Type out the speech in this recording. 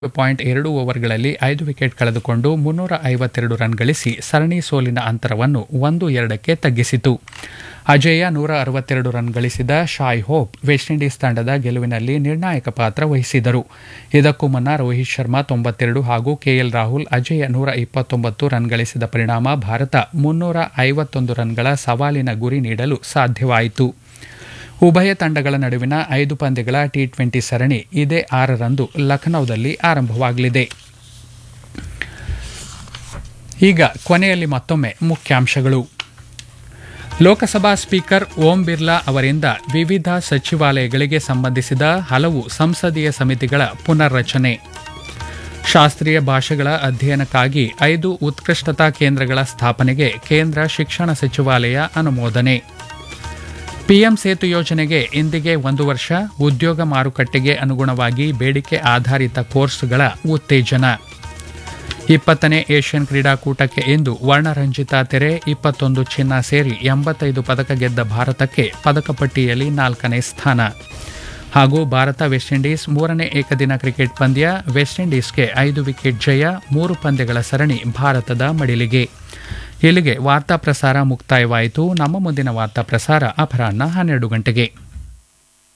point ಎರಡು ಓವರ್ಗಳಲ್ಲಿ ಐದು ವಿಕೆಟ್ ಕಳೆದುಕೊಂಡು ಮುನ್ನೂರ ಐವತ್ತೆರಡು ರನ್ ಗಳಿಸಿ ಸರಣಿ ಸೋಲಿನ ಅಂತರವನ್ನು ಒಂದು ಎರಡಕ್ಕೆ ತಗ್ಗಿಸಿತು ಅಜೇಯ ನೂರ ಅರವತ್ತೆರಡು ರನ್ ಗಳಿಸಿದ ಶಾಯ್ ಹೋಪ್ ವೆಸ್ಟ್ ಇಂಡೀಸ್ ತಂಡದ ಗೆಲುವಿನಲ್ಲಿ ನಿರ್ಣಾಯಕ ಪಾತ್ರ ವಹಿಸಿದರು ಇದಕ್ಕೂ ಮುನ್ನ ರೋಹಿತ್ ಶರ್ಮಾ ತೊಂಬತ್ತೆರಡು ಹಾಗೂ ಕೆಎಲ್ ರಾಹುಲ್ ಅಜೇಯ ನೂರ ಇಪ್ಪತ್ತೊಂಬತ್ತು ರನ್ ಗಳಿಸಿದ ಪರಿಣಾಮ ಭಾರತ ಮುನ್ನೂರ ಐವತ್ತೊಂದು ರನ್ಗಳ ಸವಾಲಿನ ಗುರಿ ನೀಡಲು ಸಾಧ್ಯವಾಯಿತು ಉಭಯ ತಂಡಗಳ ನಡುವಿನ ಐದು ಪಂದ್ಯಗಳ ಟಿ ಟ್ವೆಂಟಿ ಸರಣಿ ಇದೇ ಆರರಂದು ಲಖನೌದಲ್ಲಿ ಆರಂಭವಾಗಲಿದೆ ಈಗ ಕೊನೆಯಲ್ಲಿ ಮತ್ತೊಮ್ಮೆ ಮುಖ್ಯಾಂಶಗಳು ಲೋಕಸಭಾ ಸ್ಪೀಕರ್ ಓಂ ಬಿರ್ಲಾ ಅವರಿಂದ ವಿವಿಧ ಸಚಿವಾಲಯಗಳಿಗೆ ಸಂಬಂಧಿಸಿದ ಹಲವು ಸಂಸದೀಯ ಸಮಿತಿಗಳ ಪುನರ್ರಚನೆ ಶಾಸ್ತ್ರೀಯ ಭಾಷೆಗಳ ಅಧ್ಯಯನಕ್ಕಾಗಿ ಐದು ಉತ್ಕೃಷ್ಟತಾ ಕೇಂದ್ರಗಳ ಸ್ಥಾಪನೆಗೆ ಕೇಂದ್ರ ಶಿಕ್ಷಣ ಸಚಿವಾಲಯ ಅನುಮೋದನೆ ಪಿಎಂ ಸೇತು ಯೋಜನೆಗೆ ಇಂದಿಗೆ ಒಂದು ವರ್ಷ ಉದ್ಯೋಗ ಮಾರುಕಟ್ಟೆಗೆ ಅನುಗುಣವಾಗಿ ಬೇಡಿಕೆ ಆಧಾರಿತ ಕೋರ್ಸ್ಗಳ ಉತ್ತೇಜನ ಇಪ್ಪತ್ತನೇ ಏಷ್ಯನ್ ಕ್ರೀಡಾಕೂಟಕ್ಕೆ ಇಂದು ವರ್ಣರಂಜಿತ ತೆರೆ ಇಪ್ಪತ್ತೊಂದು ಚಿನ್ನ ಸೇರಿ ಎಂಬತ್ತೈದು ಪದಕ ಗೆದ್ದ ಭಾರತಕ್ಕೆ ಪದಕ ಪಟ್ಟಿಯಲ್ಲಿ ನಾಲ್ಕನೇ ಸ್ಥಾನ ಹಾಗೂ ಭಾರತ ವೆಸ್ಟ್ ಇಂಡೀಸ್ ಮೂರನೇ ಏಕದಿನ ಕ್ರಿಕೆಟ್ ಪಂದ್ಯ ವೆಸ್ಟ್ ಇಂಡೀಸ್ಗೆ ಐದು ವಿಕೆಟ್ ಜಯ ಮೂರು ಪಂದ್ಯಗಳ ಸರಣಿ ಭಾರತದ ಮಡಿಲಿಗೆ ಇಲ್ಲಿಗೆ ವಾರ್ತಾ ಪ್ರಸಾರ ಮುಕ್ತಾಯವಾಯಿತು ನಮ್ಮ ಮುಂದಿನ ವಾರ್ತಾ ಪ್ರಸಾರ ಅಪರಾಹ್ನ ಹನ್ನೆರಡು ಗಂಟೆಗೆ